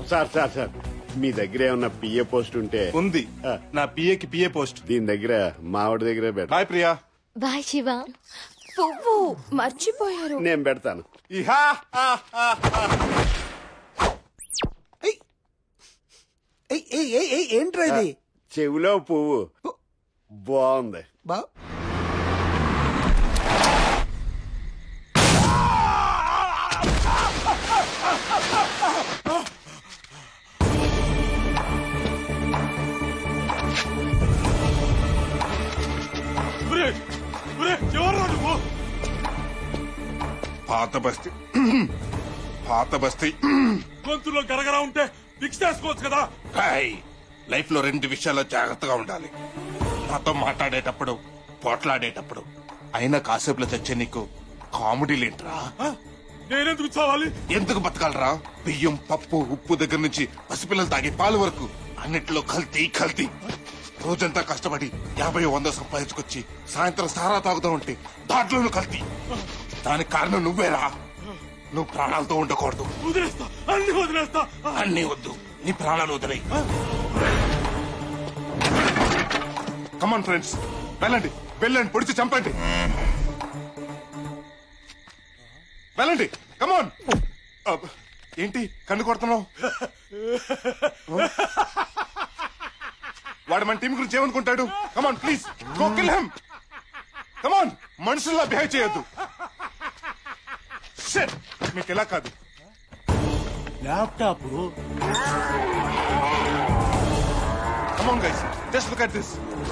Sir sir sir మీ దగ్గర ఏమన్నా PA post ఉంటే ఉంది ఆ. నా పిఏకి పిఏ పోస్ట్ దీని దగ్గర మావిడి దగ్గరే పెడతా బాయ్ ప్రియా బాయ్ శివ పువ్వు మర్చిపోయారు నేను పెడతాను ఇహా ఆ, ఆ, ఆ. ఏయ్, ఏయ్, ఏయ్, ఏయ్, ఏంట్రా ఇది చెవిలో పువ్వు బాగుంది బా పాత బస్తీ పాత బస్తీ గొంతులో గరగరా ఉంటే ఫిక్స్ చేసుకోవచ్చు కదా లైఫ్ లో రెండు విషయాల్లో జాగ్రత్తగా ఉండాలి నాతో మాట్లాడేటప్పుడు పోట్లాడేటప్పుడు అయినా కాసేపులో చచ్చే నీకు కామెడీలేంట్రా నేనెందుకు చావాలి ఎందుకు బతకాలరా బియ్యం పప్పు ఉప్పు దగ్గర నుంచి పసిపిల్లలు తాగే పాలు వరకు అన్నిట్లో కల్తీ కల్తీ రోజంతా కష్టపడి యాభై వంద సంపాదించుకొచ్చి సాయంత్రం సారా తాగుతూ ఉంటే దాంట్లోనూ కల్తీ దానికి కారణం నువ్వేరా నువ్వు ప్రాణాలతో ఉండకూడదు వదిలేస్తా అన్ని వదిలేస్తా అన్నీ వద్దు నీ ప్రాణాలు వదిలేయి కమాన్ ఫ్రెండ్స్ వెళ్ళండి వెళ్ళండి పొడిచి చంపండి వెళ్ళండి కమాన్ ఏంటి కన్ను కొడుతున్నావు వాడు మన టీం గురించి ఏమనుకుంటాడు come on please go kill him come on మనుషుల్లా బిహేవ్ చేయొద్దు Shit! మీకు ఎలా కాదు laptop Come on, guys. Just look at this.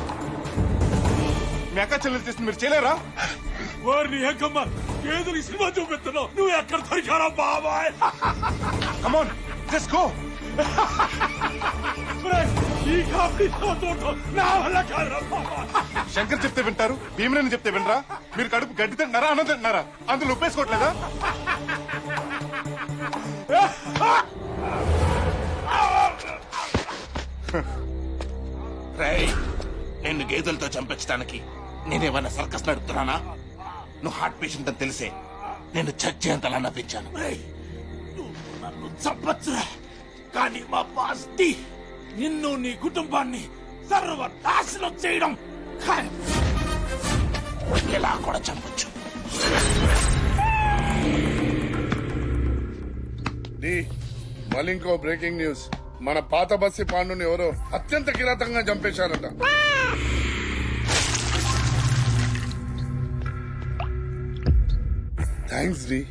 మీ అక్క చెల్లెలు చేసింది మీరు చేయలేరా వారిని ఏకమ్మ ఏదో సినిమా చూపిస్తున్నావు నువ్వు ఎక్కడ దొరికారా బాబాయ్ కమాన్ జస్ట్ గో ఒరేయ్, ఈ కామెడీ చూడటం నా వల్ల కాదురా బాబాయ్ శంకర్ చెప్తే వింటారు భీమరేని చెప్తే వినరా మీరు కడుపు గడ్డి తింటున్నారా అన్నం తింటున్నారా అందులో ఉప్పేసుకోవట్లేదా రేయ్, నిన్ను గేదెలతో చంపించడానికి నేనేమన్నా సర్కస్ నడుపుతున్నానా నువ్వు హార్ట్ పేషెంట్ అని తెలిసే నేను చచ్చేంతలా నవ్వించాను నన్ను చంపచ్చురా కానీ మా పాస్టి నిన్ను నీ కుటుంబాన్ని సర్వనాశనం చేయడం ఖాయం. ఇలా కూడా చంపొచ్చు డి మళ్ళీ ఇంకో బ్రేకింగ్ న్యూస్ మన పాత బస్సి పాండుని ఎవరో అత్యంత కిరాతంగా చంపేశారట థ్యాంక్స్ డి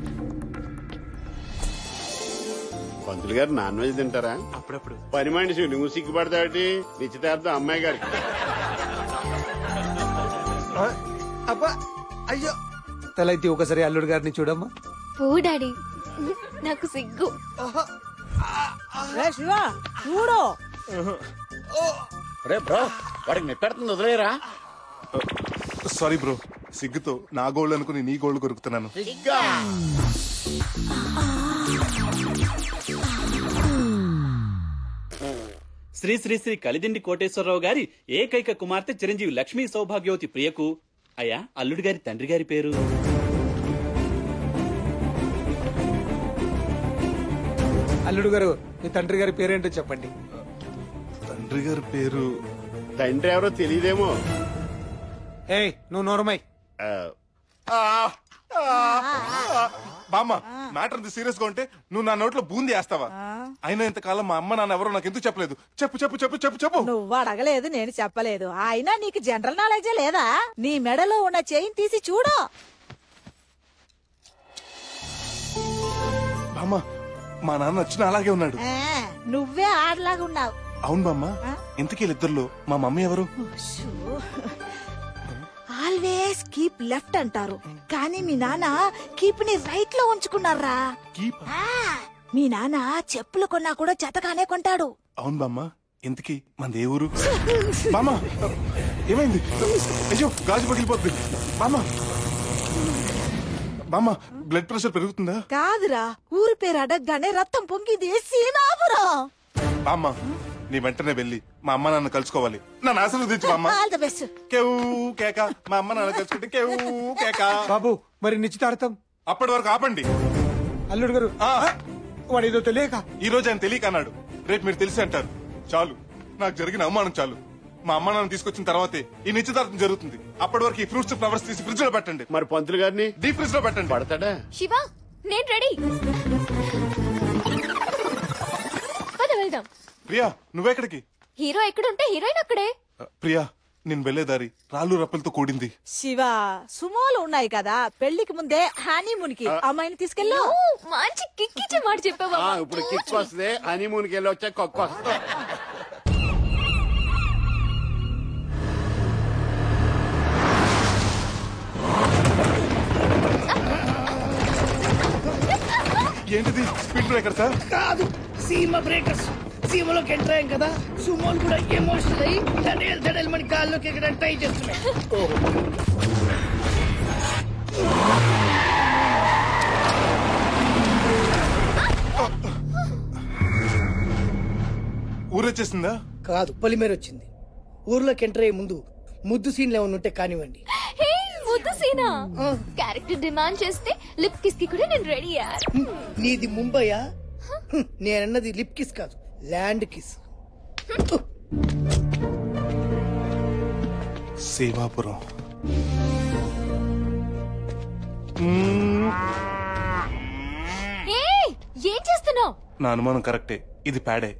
పంతులు గారు నాన్ వెజ్ తింటారా అప్పుడప్పుడు పని మనిషి నువ్వు సిగ్గుపడతాటి నిశ్చితార్థం అమ్మాయి గారికి అబ్బా అయ్యో తలైతే ఒకసారి అల్లుడు గారిని చూడమ్మా పో డాడీ నాకు సిగ్గు శివ చూడు రే బ్రో వాడికి నెప్పెడుతుంది వదిలేరా సారీ బ్రో సిగ్గుతో నా గోల్డ్ అనుకుని నీ గోల్డ్ కొరుకుతున్నాను శ్రీ శ్రీ శ్రీ కలిదిండి కోటేశ్వరరావు గారి ఏకైక కుమార్తె చిరంజీవి లక్ష్మీ సౌభాగ్యవతి ప్రియకు అయ్యా అల్లుడి గారి తండ్రి గారి పేరు అల్లుడు గారు మీ తండ్రి గారి పేరేంటో చెప్పండి తండ్రి గారి పేరు తండ్రి ఎవరో తెలియదేమో ఏయ్ నువ్వు నోరమై బామ్మ మ్యాటర్ సీరియస్ గా ఉంటే నువ్వు నా నోట్లో బూంది వేస్తావా అయినా ఇంతకాలం మా అమ్మ నాన్న ఎవరో నాకు ఎందుకు చెప్పలేదు చెప్పు చెప్పు చెప్పు చెప్పు చెప్పు నువ్వు అడగలేదు నేను చెప్పలేదు అయినా నీకు జనరల్ నాలెడ్జే లేదా నీ మెడలో ఉన్న చైన్ తీసి చూడు బామ్మ మా నాన్న వచ్చిన అలాగే ఉన్నాడు ఆ, నువ్వే ఆడలాగా ఉన్నావు అవును బామ్మ ఇంతకీ వీళ్ళిద్దరిలో మా మమ్మీ ఎవరు ఆల్వేస్ కీప్ లెఫ్ట్ అంటారు కానీ మీ నాన్న కీప్ ని రైట్ లో ఉంచుకున్నారా కీప్ ఆ, మీ నాన్న చెప్పులు కొన్నా కూడా చెతగానే కొంటాడు అవును బామ్మ ఇంతకీ మన ఏ ఊరు బామ్మ ఏమైంది అయ్యో గాజు పగిలిపోద్ది బామ్మ బామ్మ బ్లడ్ ప్రెషర్ పెరుగుతుందా కాదురా ఊరి పేరు అడగగానే రక్తం పొంగింది సీనాపురం బామ్మ నీ వెంటనే వెళ్ళి మా అమ్మ నాన్న కలుసుకోవాలి నా ఆశీర్వదించు బామ్మ ఆల్ ద బెస్ట్ కేవ్ కేక మా అమ్మ నాన్న కలుసుకుంటే కేవ్ కేక బాబు మరి నిశ్చితార్థం అప్పటి వరకు ఆపండి అల్లుడు గారు ఆ, వాడు ఏదో తెలియక ఈ రోజు ఆయన తెలియక అన్నాడు రేపు మీరు తెలిసి అంటారు చాలు నాకు జరిగిన అవమానం చాలు మా అమ్మ నాన్న తీసుకొచ్చిన తర్వాతే ఈ నిశ్చితార్థం జరుగుతుంది అప్పటి వరకు ఈ ఫ్రూట్స్ ఫ్లవర్స్ తీసి ఫ్రిడ్జ్ లో పెట్టండి మరి పంతులు గారిని డీప్ ఫ్రిడ్జ్ లో పెట్టండి పడతాడా శివ నేను రెడీ పద వెళ్దాం ప్రియా నువ్వెక్కడికి హీరో ఎక్కడుంటే హీరోయిన్ అక్కడే ఆ, ప్రియా నేను వెళ్లే దారి రాళ్ళు రప్పలతో కూడింది శివ సుమోలు ఉన్నాయి కదా పెళ్లికి ముందే హనీమూన్ కి అమ్మాయిని తీసుకెళ్ళు ఓ, మంచి కిక్కిచ్చే మాట చెప్పావా ఆ, ఇప్పుడు కిక్ వస్తుంది హనీమూన్కి వెళ్ళి వచ్చా కొక్క వస్తుంది ఏంటిది స్పీడ్ బ్రేకర్ సార్ కాదు సీమ బ్రేకర్స్ సీమలోకి ఎంటర్ అయ్యాం కదా సుమోలు కూడా ఎమోషనల్ అయ్యి తడేలు తడేలు మన కాల్లోకి ఎక్కడానికి ట్రై చేస్తున్నాయి ఊరొచ్చేసిందా కాదు పొలిమేర వచ్చింది ఊర్లోకి ఎంటర్ అయ్యే ముందు ముద్దు సీన్లు ఏమైనా ఉంటే కానివ్వండి హే ముద్దు సీనా క్యారెక్టర్ డిమాండ్ చేస్తే లిప్ కిస్ కి కూడా నేను రెడీ యార్ నీది ముంబయా హ్మ్, నేనన్నది లిప్ కిస్ కాదు ల్యాండ్ కిస్ సేవాపురం మ్మ్, ఏ ఏం చేస్తున్నావు నా అనుమానం కరెక్టే ఇది ప్యాడే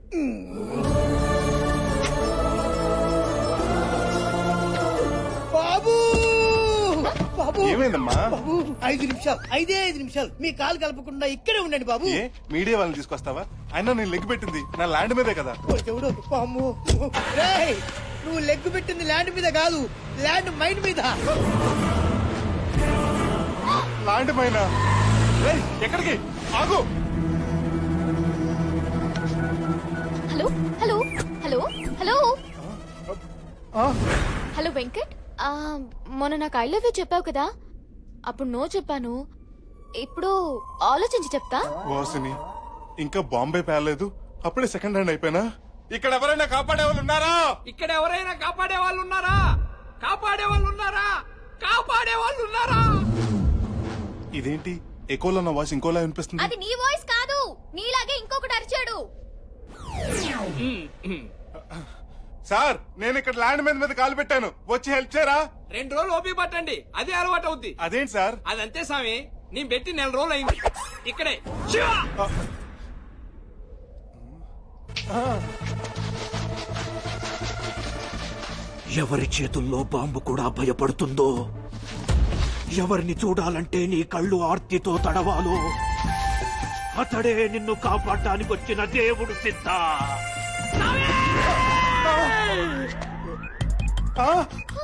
బాబు బాబు ఏమైందమ్మా బాబు ఐదు నిమిషాలు ఐదే ఐదు నిమిషాలు మీ కాలు కలపకుండా ఇక్కడే ఉండండి బాబు ఏ మీడియా వాళ్ళని తీసుకొస్తావా అయినా నేను లెగ్ పెట్టింది నా ల్యాండ్ మీదే కదా ఓ దేవుడు పాము రేయ్, నువ్వు లెగ్ పెట్టింది ల్యాండ్ మీద కాదు ల్యాండ్ మైండ్ మీద ల్యాండ్ పైన రేయ్, ఎక్కడికి ఆగు హలో హలో హలో హలో ఆ, హలో వెంకట్ ఆ, మొన్న నాకు ఐ లవ్ యూ చెప్పావు కదా అప్పుడు నో చెప్పాను ఇప్పుడు ఆలోచించి చెప్తా వాసిని ఇంకా బాంబే పేలేదు అప్పుడే సెకండ్ హ్యాండ్ అయిపోయినా ఇక్కడ ఎవరైనా కాపాడే వాళ్ళు ఉన్నారా ఇక్కడ ఎవరైనా కాపాడే వాళ్ళు ఉన్నారా కాపాడే వాళ్ళు ఉన్నారా కాపాడే వాళ్ళు ఉన్నారా ఇదేంటి ఎకోలో నా వాయిస్ ఇంకోలా వినిపిస్తుంది అది నీ వాయిస్ కాదు నీలాగే ఇంకొకటి అరిచాడు సార్ నేను ఇక్కడ ల్యాండ్ మీద మీద కాలు పెట్టాను వచ్చి హెల్ప్ చేయరా రెండు రోజులు ఓపి పట్టండి అదే అలవాటు అవుద్ది అదేంటి సార్ అదంతే స్వామి నేను పెట్టి నెల రోజులు అయింది ఇక్కడే శివ ఎవరి చేతుల్లో బాంబు కూడా భయపడుతుందో ఎవరిని చూడాలంటే నీ కళ్ళు ఆర్తితో తడవాలో అతడే నిన్ను కాపాడటానికి వచ్చిన దేవుడు సిద్ధ ఆ,